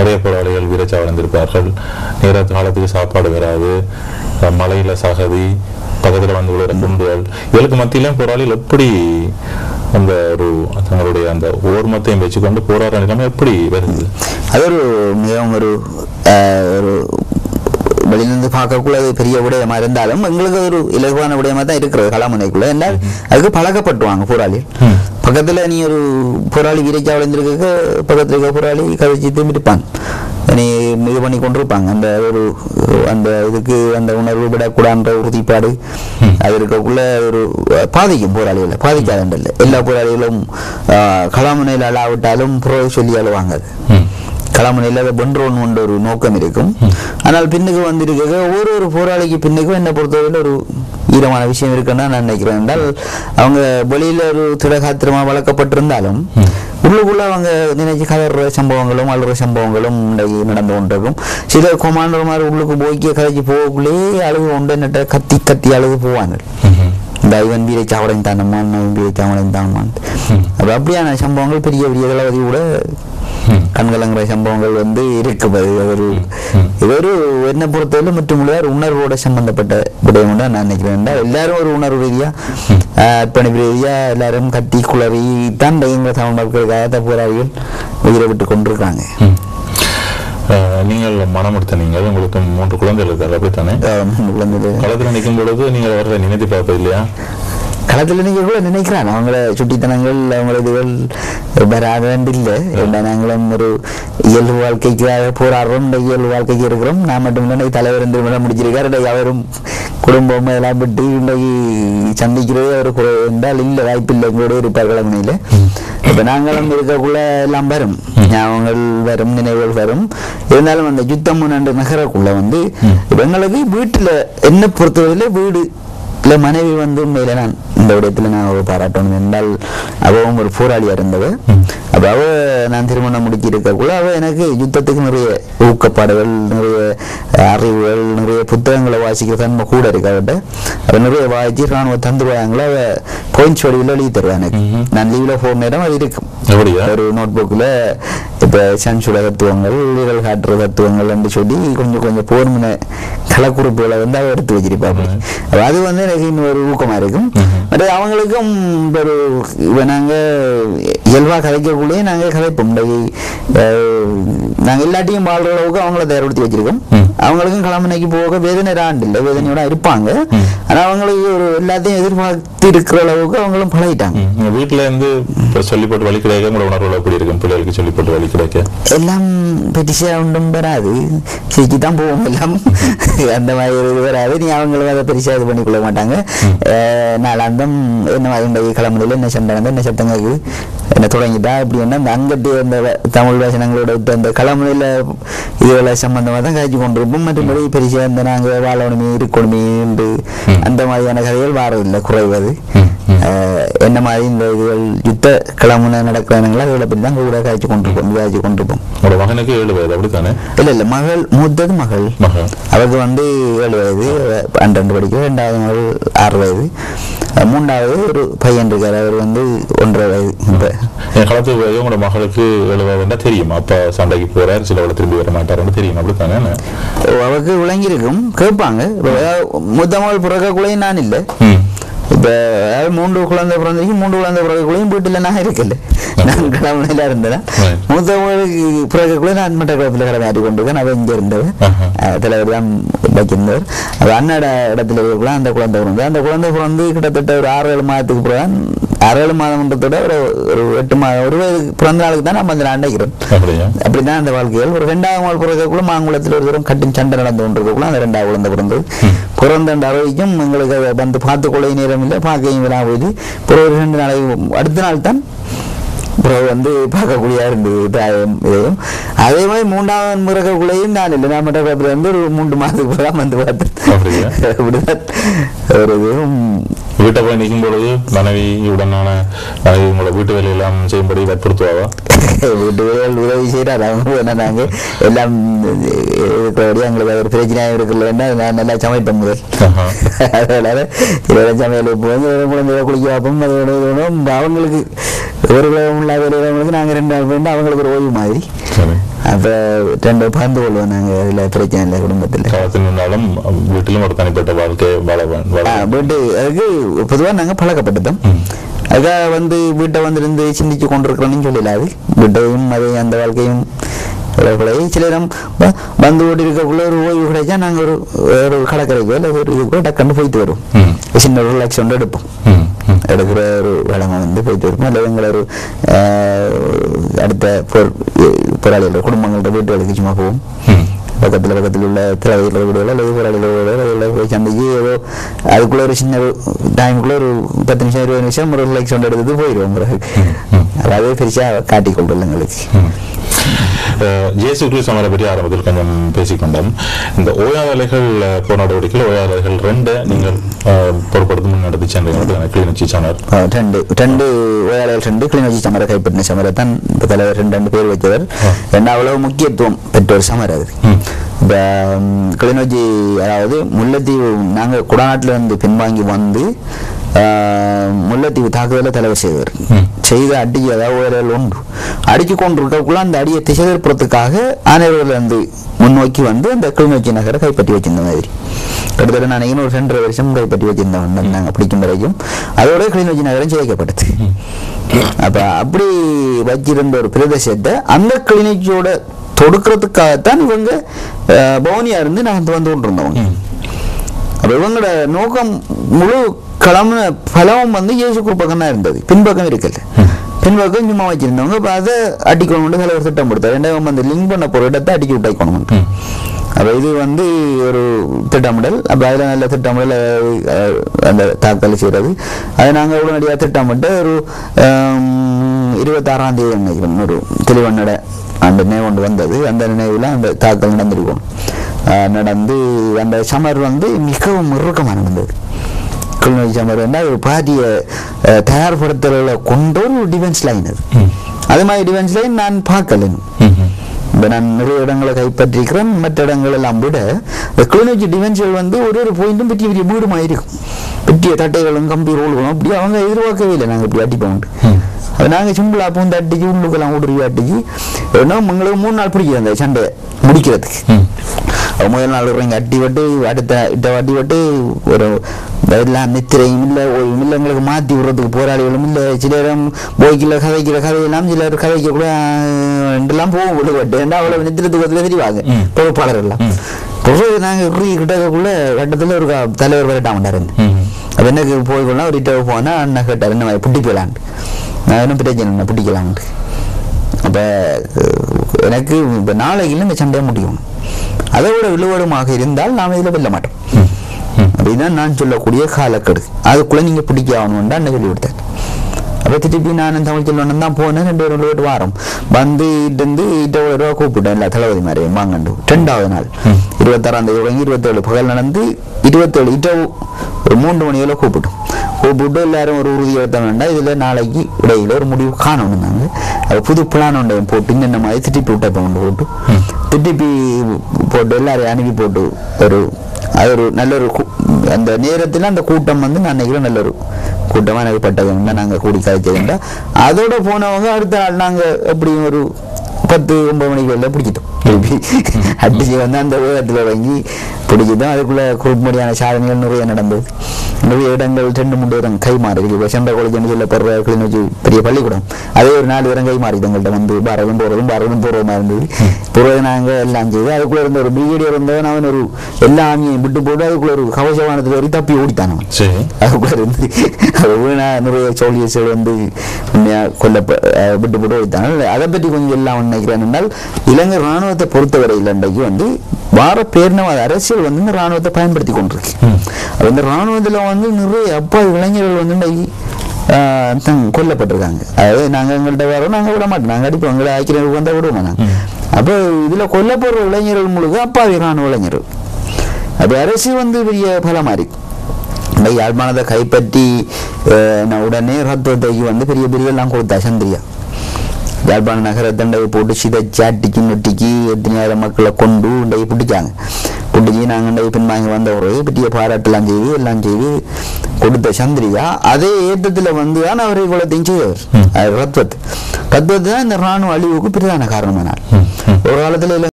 நிறைய போராளிகள் வீரச்சாவடைந்திருப்பார்கள் நேர காலத்துக்கு சாப்பாடு வராது அஹ் மலையில சகதி பக்கத்துல வந்து விழுற குண்டுகள் இவளுக்கு மத்தியிலும் போராளிகள் எப்படி அந்த ஒரு தங்களுடைய அந்த ஓர்மத்தையும் வச்சுக்கொண்டு போராடுற நிலைமை எப்படி வருது அது ஒரு மிகவும் ஒரு ஆஹ், ஒரு வெளியிலிருந்து பார்க்கக்குள்ள அது பெரிய விடயமா இருந்தாலும் எங்களுக்கு ஒரு இலகுவான விடயமா தான் இருக்கிறது களமுனைக்குள்ள என்றால் அதுக்கு பழக்கப்பட்டுவாங்க போராளி ம். பக்கத்துல நீ ஒரு போராளி வீரச்சா விளைந்திருக்க பக்கத்துல இருக்க போராளி கதைச்சு திரும்பிருப்பான் நீ இது பண்ணி கொண்டிருப்பாங்க அந்த ஒரு அந்த இதுக்கு அந்த உணர்வு விடக்கூடான்ற உறுதிப்பாடு அது இருக்கக்குள்ள ஒரு பாதிக்கும் போராளிகளை பாதிக்காதண்டல்ல எல்லா போராளிகளும் ஆஹ், களமுனையில் அழாவிட்டாலும் புற சொல்லி அழுவாங்க அது ம். களமணியில் அதை வென்றோன் கொண்ட ஒரு நோக்கம் இருக்கும் ஆனால் பின்னுக்கு வந்திருக்க ஒரு ஒரு போராளிக்கு பின்னுக்கும் என்னை பொறுத்தவரையில் ஒரு ஈரமான விஷயம் இருக்குன்னு நான் நினைக்கிறேன் என்றால் அவங்க வெளியில ஒரு திடகாத்திரமா வளர்க்கப்பட்டிருந்தாலும் உள்ளுக்குள்ள அவங்க நினைச்சு கதற சம்பவங்களும் அழுற சம்பவங்களும் இன்றைக்கு நடந்து கொண்டிருக்கும் சில கொமாண்டர் மாதிரி உள்ளுக்கு போய்க்கு கதைச்சு போகக்குள்ளே அழுகு கொண்டு என்னட்ட கத்தி கத்தி அழுது போவாங்க ம்ஹும். இந்த இவன் வீரை சாவடையும் தானம்மான் இவன் வீரை சாவடையும் தானம்மான் அப்ப அப்படியான சம்பவங்கள் பெரிய பெரிய தளபதி கூட ம். கண்கலங்குற சம்பவங்கள் வந்து இருக்குது அது ஒரு இது ஒரு என்னை பொறுத்தவரை மற்றும் முழுவர் உணர்வோட சம்பந்தப்பட்ட விடயம் தான் நான் நினைக்கிறேன் என்றால் எல்லாரும் ஒரு உணர்வு ரீதியா ஆஹ், அர்ப்பணிப்பு ரீதியா எல்லாரும் கத்தி குளறி தான் எங்கள் தமிழ் மக்களுக்காக போராளிகள் உயிரை விட்டு கொண்டிருக்காங்க ம். அஹ், நீங்கள் மனம் எடுத்த நீங்கள் உங்களுக்கு மூன்று குழந்தைகள் இருக்காரு அப்படித்தானே ஆஹ், குழந்தைகள் களத்துல நிற்கும் பொழுது நீங்கள் அவரை நினைத்து பார்ப்பது இல்லையா களத்தில் நீங்க கூட நினைக்கிறான் அவங்கள சுட்டித்தனங்கள் அவங்கள இதுகள் வராதண்டு இல்லை ஏன்னா நாங்களும் ஒரு இயல்பு வாழ்க்கைக்காக போராடுறோம் இந்த இயல்பு வாழ்க்கைக்கு இருக்கிறோம் நான் மட்டும் இல்லை இன்னைக்கு தலைவர் என்று மேடம் முடிச்சிருக்காரு இன்னைக்கு அவரும் குடும்பம் எல்லாம் விட்டு இன்னைக்கு சந்திக்கிறது அவர் குறை என்றால் இல்லை வாய்ப்பு இல்லை எங்களோட இருப்பார் கிழமையில இப்ப நாங்களும் இருக்கக்குள்ள எல்லாம் வரும் ஞாபகங்கள் வரும் நினைவுகள் வரும் இருந்தாலும் அந்த யுத்தம் முன்னாண்டு நகரக்குள்ள வந்து இப்ப எங்களுக்கு வீட்டுல என்ன பொறுத்தவரையில வீடு இல்லை மனைவி வந்து உண்மையில நான் இந்த விடயத்தில் நான் அவ பாராட்டணும் என்றால் அவவும் ஒரு போராளியா இருந்தவ அப்ப அவ நான் திருமணம் முடிச்சு இருக்கக்குள்ள அவ எனக்கு யுத்தத்துக்கு நிறைய ஊக்கப்பாடுகள் நிறைய அறிவுகள் நிறைய புத்தகங்களை வாசிக்கிற தன்மை கூட இருக்கு அவட்ட அவ நிறைய வாசிச்சு ராணுவ தந்துருவாங்களோ அவ பாயிண்ட்ஸ் வடிவில் எழுதி தருவா எனக்கு நான் லீவ்ல போன நேரம் அது இருக்கும் அப்படியா ஒரு நோட் புக்கில் இப்போ சன்சுட தத்துவங்கள் வீரல் காட்டுற தத்துவங்கள் என்று சொல்லி கொஞ்சம் கொஞ்சம் போர்மின கலக்குறிப்புகளை வந்து அவ எடுத்து வச்சிருப்பாங்க அப்ப அது வந்து எனக்கு இன்னும் ஒரு ஊக்கமா இருக்கும் பட் அவங்களுக்கும் ஒரு இப்போ நாங்கள் இயல்பாக கதைக்கக்குள்ளேயே நாங்கள் கதைப்போம் இன்றைக்கு, அஹ், நாங்கள் எல்லாத்தையும் வாழ்ற அளவுக்கு அவங்கள தயார்படுத்தி வச்சிருக்கோம் அவங்களுக்கும் கிளம்பனைக்கு போக வேதனை ஆண்டு இல்லை வேதனையோட இருப்பாங்க ஆனா அவங்களுக்கு ஒரு எல்லாத்தையும் எதிர்பார்த்து இருக்கிற அளவுக்கு அவங்களும் பழகிட்டாங்க ம். உங்க வீட்டுல இருந்து இப்ப சொல்லி போட்டு வழி கிடைக்க உங்களோட உணர்வுகள் எப்படி இருக்கும் பிள்ளைகளுக்கு சொல்லி போட்டு வழி கிடைக்க எல்லாம் பெருசா ஒன்றும் வராது சிரிச்சு தான் போவோம் எல்லாம் அந்த மாதிரி ஒரு இது வராது நீ அவங்களும் அதை பெருசா இது பண்ணிக்கொள்ள மாட்டாங்க அஹ் நாளாந்தம் என்ன மாதிரி கிளம்புல என்ன சண்டை நடந்தா, என்ன சத்தம் கேக்குது என்ன தொடங்கிட்டா இப்படி என்ன அந்த அங்கட்டு அந்த வ- தமிழ் வசனங்களோட விட்டு அந்த கிளம்புல இதுகளை சம்பந்தமா தான் காய்ச்சி கொண்டிருப்போம் மற்றபடி பெருசா இந்த நாங்க வாழணுமே இருக்கணுமே என்று அந்த மாதிரியான கதைகள் வாரதில்லை குறைவது அஹ் என்ன மாதிரி இந்த இதுகள் யுத்த கிளம்புன நடக்கிறவங்களா அதுகளை பற்றி தான் கூட காய்ச்சி கொண்டிருப்போம் விவாதிச்சு கொண்டிருப்போம் உங்களோட மகனுக்கு ஏழு வயது அப்படித்தானே இல்ல இல்ல மகள் மூத்தது மகள் மகன் அவருக்கு வந்து ஏழு வயது அவ பன்னெண்டு படிக்க ரெண்டாவது மகள் ஆறு வயது அஹ் மூன்றாவது ஒரு பையன் இருக்கார் அவர் வந்து ஒன்றரை வயது இப்ப என் காலத்து வயது உங்களோட மகளுக்கு ஏழு வயதுன்னா தெரியும் அப்பா சண்டைக்கு போறார் சில விட திரும்பி வர மாட்டாருன்னு தெரியும் அப்படித்தானே அவருக்கு விளங்கியிருக்கும் கேட்பாங்க இப்ப அதாவது மூத்த மகள் பிறக்கக்குள்ளேயும் நான் இல்லை ம் இப்ப அதாவது மூன்று குழந்தை பிறந்திருக்கு மூன்று குழந்தை பிறக்கக்குள்ளேயும் வீட்டுல நான் இருக்கல நான் கிளம்புல இருந்தேன் Right. மூத்தவங்களுக்கு பிறக்கக்குள்ள நான் மட்டக்களத்தில் கடமையாற்றி கொண்டிருக்கேன் அவன் இங்க இருந்தவன் ஆஹா. அஹ் தலைவர் தான் வைக்கின்றவர் அது அண்ணாட இடத்துல இருக்கலாம் அந்த குழந்தை பிறந்து அந்த குழந்தை பிறந்து கிட்டத்தட்ட ஒரு ஆறு ஏழு மாதத்துக்கு பிறகு ஆறு ஏழு மாதம்ன்றதோட ஒரு ஒரு எட்டு மாதம் ஒரு வயது பிறந்த நாளுக்கு தான் நம்ம அந்த அண்டைக்கிறோம் அப்படியா அப்படிதான் அந்த வாழ்க்கைகள் ஒரு ரெண்டாவது நாள் பிறக்கக்குள்ள மாங்குளத்தில் ஒரு தூரம் கட்டும் சண்டை நடந்து கொண்டிருக்கக்குள்ள அந்த ரெண்டாவது குழந்தை பிறந்தது பிறந்த அந்த அறிவிக்கும் எங்களுக்கு அதை வந்து பார்த்து கொள்ள நேரம் இல்லை பார்க்கவும் விடா போகுது பிறகு ஒரு ரெண்டு நாளைக்கு அடுத்த நாள் தான் பிறகு வந்து பார்க்கக்கூடிய இருந்தது தாயம் இதையும் அதே மாதிரி மூன்றாவது பிறக்கக்குள்ளேயும் நான் இல்லை நான் மட்டும் வந்து ஒரு மூன்று மாதத்துக்கு பிறகு வந்து அப்படியா? பார்த்தேன் அப்படிதான் ஒரு இதுவும் வீட்டை போய் நிற்கும் பொழுது மனைவியுடனான மனைவி உங்களோட வீட்டு வேலையெல்லாம் செய்யும்படி வற்புறுத்துவாவா வீட்டு வேலைகள் உதவி செய்கிறார் அவங்க என்ன நாங்கள் எல்லாம் இருக்கிறபடி எங்களுக்கு ஒரு பிரச்சனையாக இருக்குல்லன்னா நான் நல்லா சமைப்பேன் முதல் ஆஹா. அதனால இதோட சமையல் போய் குழந்தைய குளிக்க வைப்போம் அதோட இதோட அவங்களுக்கு ஒரு உள்ள வேலைகளுக்கு நாங்கள் ரெண்டு நாள் போயிட்டு அவங்களுக்கு ஒரு ஓய்வு மாதிரி சரி அப்ப ரெண்டு பகிர்ந்து கொள்வோம் நாங்க இதுல பிரச்சனை இல்லை குடும்பத்துல காலத்தில் நின்றாலும் வீட்டிலும் ஒரு தனிப்பட்ட வாழ்க்கை வாழ வே- வாழ ஆ, வீட்டு அதுக்கு பொதுவாக நாங்கள் பழக்கப்பட்டோம் அதுக்காக வந்து வீட்டை வந்து இருந்து சிந்திச்சு கொண்டிருக்கிறோம்னு சொல்லலாது வீட்டையும் அதை அந்த வாழ்க்கையும் பழகி சில நேரம் வ- வந்து ஓடி இருக்கக்குள்ள ஒரு ஓய்வு கிடைச்சா நாங்கள் ஒரு ஒரு கடற்கரைக்கோ இல்லை ஒரு இதுக்கோ டக்குன்னு போயிட்டு வருவோம் ம். சின்ன ஒரு ரிலாக்ஸ் ஒன்று எடுப்போம் ம், ம். எடுக்கிற ஒரு வேலைமை வந்து போயிட்டு இருப்போம் இல்லை எங்களை ஒரு ஆஹ், அடுத்த போர் போராளிகளோட குடும்பங்களோட வீட்டுகளுக்கு சும்மா போவோம் ம். பக்கத்தில் பக்கத்தில் உள்ள திறவையில் வீடுகள் அல்லது போராளிகள் வீடுகள் அதில் போய் சந்தைக்கு ஏதோ அதுக்குள்ள ஒரு சின்ன டைமுக்குள்ள ஒரு பத்து நிமிஷம் இருபது நிமிஷம் ஒரு ரிலாக்ஸ் ஒன்று எடுத்துட்டு போயிடுவோம் பிறகு அதாவது பெருசாக காட்டிக்கொள்றோம் எங்களுக்கு ம். அஹ், இயேசு கிறிஸ்து அவரை பற்றி ஆரம்பத்தில் கொஞ்சம் பேசிக்கொண்டோம் இந்த ஓயாதலைகள் அஹ், போர் நடவடிக்கையில் ஓயாதலைகள் ரெண்டு நீங்கள் அஹ், பொறுப்படுத்தி முன்னெடுத்து சென்றீங்க கிளிநொச்சி சாணர் ஆ, ரெண்டு ரெண்டு வேலைகள் ரெண்டு கிளிநொச்சி சமரை கைப்பற்றின சமரை தான் இப்போ தலைவர் ரெண்டு ரெண்டு பேர் வைத்தவர் ரெண்டு அவ்வளவு முக்கியத்துவம் பெற்ற ஒரு சமர் அது ம். இப்போ ம், கிளிநொச்சி அதாவது முல்லைத்தீவு நாங்கள் குடாநாட்டில் இருந்து பின்வாங்கி வந்து ஆ, முல்லைத்தீவு தாக்குதலை தலைவர் செய்தவர் ம். செய்த அடிக்கு அதாவது வேலைகள் உண்டு அடிச்சு கொண்டிருக்கக்குள்ள அந்த அடியை திசை திருப்புறத்துக்காக ஆணையர்கள் வந்து முன்னோக்கி வந்து அந்த கிளிநொச்சி நகரை கைப்பற்றி வச்சிருந்த மாதிரி கிட்டத்தட்ட நான் நினைக்கிறேன் ஒரு ரெண்டரை வருஷம் கைப்பற்றி வச்சிருந்தவன் நாங்கள் பிடிக்கும் வரைக்கும் அதோட கிளிநொச்சி நகரம் சிதைக்கப்பட்டது அப்ப அப்படி வச்சிருந்த ஒரு பிரதேசத்தை அந்த கிளிநொச்சியோட தொடுக்கிறதுக்காகத்தான் இவங்க அஹ், பவனியா இருந்து நாங்கள் வந்து கொண்டிருந்தவங்க அப்ப இவங்களோட நோக்கம் முழு கிளம்புன பலமும் வந்து இயேசு பக்கம் தான் இருந்தது பின்பக்கம் இருக்கல பின்பக்கம் சும்மா வச்சிருந்தவங்க இப்போ அதை அடிக்கணும் தலைவர் திட்டம் கொடுத்தாரு ரெண்டாவது வந்து லிங்க் பண்ண போகிற இடத்தை அடிக்க விட்டாக்கணும் ம். அப்போ இது வந்து ஒரு திட்டமிடல் அப்போ அதில் நல்ல திட்டமிடல் அஹ், அந்த தாக்கல் செய்கிறது அதை நாங்கள் உடனடியாக திட்டமிட்டு ஒரு ஆம், இருபத்தாறாம் தேதி நினைக்கிறேன் ஒரு தெளிவண்ணட அந்த நினைவு கொண்டு வந்தது அந்த நினைவில் அந்த தாக்கல் நடந்திருக்கும் அஹ், நடந்து அந்த சமர் வந்து மிகவும் இறுக்கமாக நடந்தது கிளிநொச்சி சமர் வந்து ஒரு பாரிய அஹ், தயார்படுத்தலை கொண்ட ஒரு டிஃபென்ஸ் லைன் அது ம். அது மாதிரி டிஃபென்ஸ் லைன் நான் பார்க்கல இன்னும். ம், ம். இப்போ நான் நிறைய இடங்களை கைப்பற்றிருக்கிறேன் மற்ற இடங்கள் எல்லாம் விட இந்த கிளிநொச்சி டிஃபென்ஸ்கள் வந்து ஒரு ஒரு பாயிண்ட்டும் பெரிய பெரிய வீடுமாக இருக்கும் பெரிய தட்டைகளும் கம்பி ரோல்களும் அப்படி அவங்க எதிர்பார்க்கவே இல்லை நாங்கள் இப்படி அடிப்போம் ம். அது நாங்கள் சிம்பிளாக பூந்து அடிச்சு உள்ளுக்கெல்லாம் ஊடுருவி அடிச்சு ஏன்னா எங்களுக்கு மூணு நாள் பிடிக்கும் அந்த சண்டையை முடிக்கிறதுக்கு ம். அது முதல் நாள் இறங்கி அட்டி விட்டு அடுத்த இட்ட வாட்டி விட்டு ஒரு எல்லாம் நித்திரையும் இல்லை ஓய்வும் இல்லை எங்களுக்கு மாற்றி விடுறதுக்கு போராளிகளும் இல்லை சிலரும் போய்க்கில் கதைக்கிற கதையெல்லாம் சிலர் கதைக்க கூட ரெண்டெல்லாம் போகும் விடுபட்டு ஏன்னா அவ்வளோ நித்திரத்துக்கு வந்து தெரிவாங்க ம். பொறுப்பாளர் எல்லாம் பொறுப்பு நாங்கள் உருகி கிட்டக்குள்ள கட்டத்தில் ஒரு க- தலைவர் வரட்டாமட்டார் ம். அப்போ எனக்கு போய்க்கொள்ளலாம் ஒரு இட்ட போனால் அண்ணன் கேட்டார் என்ன மாதிரி பிடிக்கலான்ட்டு நான் என்ன பிரச்சனை இல்லை பிடிக்கலான்ட்டு அப்போ எனக்கு இப்போ நாளைக்கு இந்த சண்டையை முடியும் அதை விட விழுவடமாக இருந்தால் நாம் இதில் வெல்ல மாட்டோம் ம். ம். அப்படிதான் நான் சொல்லக்கூடிய காலக்கெடு அதுக்குள்ள நீங்க பிடிக்க ஆகணும்னு அண்ணன் சொல்லி கொடுத்தார் அப்போ திருப்பி நானும் தமிழ் செல்வனும் தான் போனேன் ரெண்டு பேரும் ரெண்டு வாரம் வந்து இருந்து இட்ட ஒரு ரூபா கூப்பிட்டேன் எல்லா தளபதி மாதிரி வாங்கண்டு ரெண்டாவது நாள் இருபத்தாறாம் தேதி தொடங்கி இருபத்தேழு பகல் நடந்து இருபத்தேழு இட்ட ஒரு மூன்று மணி வரை கூப்பிட்டோம் கூப்பிட்டு எல்லாரும் ஒரு உறுதி எடுத்த வேண்டாம் இதுல நாளைக்கு இடையில ஒரு முடிவு காணணும் நாங்க அது புது பிளான் ஒன்றை போட்டு இன்னென்ன மாதிரி திட்டிப்பி விட்டப்ப கொண்டு போட்டு திட்டிப்பி போட்டு எல்லாரையும் அனுப்பி போட்டு ஒரு அது ஒரு நல்ல ஒரு கூ- அந்த நேரத்தில் அந்த கூட்டம் வந்து நான் நினைக்கிறேன் நல்ல ஒரு கூட்டமாக எனக்கு பட்டவங்க நாங்கள் கூடி கதைச்சதுண்டா அதோட போனவங்க அடுத்த நாள் நாங்கள் எப்படியும் ஒரு பத்து ஒன்பது மணிக்கு வெளில பிடிச்சிட்டோம் திருப்பி அடிச்சு வந்து அந்த உலகத்தில் வாங்கி பிடிச்சிட்டோம் அதுக்குள்ள குறும்படியான சாதனைகள் நிறைய நடந்தது நிறைய இடங்கள் ரெண்டு மூணு இடம் கை மாறி இருக்கு இப்போ சென்ற காலேஜ்னு சொல்லப்படுற கிளிநொச்சி பெரிய பள்ளிக்கூடம் அதே ஒரு நாலு இடம் கை மாறிது எங்கள்கிட்ட வந்து பாரதம் போகிறதும் பாரதம் போகிறதுமா இருந்தது பிறகு நாங்கள் எல்லாம் செய்து அதுக்குள்ள இருந்த ஒரு பிரிகேடியர் இருந்தவன் அவன் ஒரு எல்லா ஆமியையும் விட்டு போட்டு அதுக்குள்ள ஒரு கவசவானத்தில் வரைக்கும் தப்பி ஓடித்தான் அவன் சரி அதுக்குள்ள இருந்து அது வீணா நிறைய சோழியர்கள் வந்து உண்மையா கொல்ல விட்டு போட்டு வைத்தாங்க அதை பற்றி கொஞ்சம் எல்லாம் நினைக்கிறேன் என்றால் இலங்கை ராணுவத்தை பொறுத்தவரையில் இன்றைக்கு வந்து வார பேரினவாத அரசியல் வந்து இந்த ராணுவத்தை பயன்படுத்தி கொண்டிருக்கு அப்ப இந்த ராணுவத்தில் வந்து நிறைய அப்பா இளைஞர்கள் வந்து இன்றைக்கு ஆஹ், தங் கொல்லப்பட்டிருக்காங்க அதாவது நாங்கள் எங்கள்கிட்ட வரோம் நாங்கள் விட மாட்டோம் நாங்கள் அடிப்போம் எங்களை ஆக்கிரமிப்பு வந்தால் விடுவோம் நாங்கள் அப்போ இதில் கொல்லப்படுற இளைஞர்கள் முழுக்க அப்பாவி ராணுவ இளைஞர்கள் அப்போ அரசு வந்து பெரிய பலமாக இருக்கு இந்த யாழ்ப்பாணத்தை கைப்பற்றி அஹ், நான் உடனே ரத்தத்தைக்கு வந்து பெரிய பிரிவெல்லாம் கொடுத்தா சந்திரியா யாழ்ப்பாண நகர தண்டை போட்டு சிதைச்சு அட்டிக்கு நொட்டிக்கு எத்தனையாயிரம் மக்களை கொண்டு உண்டையை பிடிச்சாங்க பிடிச்சி நாங்கள் உண்டையை பின்வாங்கி வந்த ஒரு பெரிய பாராட்டெல்லாம் செய்து எல்லாம் செய்து கொடுத்த சந்திரிகா அதே ஏற்றத்துல வந்து தான் அவர் இவ்வளோத்தையும் செய்தவர் ம். அது ரத்வத் ரத்வத் தான் இந்த ராணுவ அழிவுக்கு பிரதான காரணமானார் ம், ம். ஒரு காலத்துல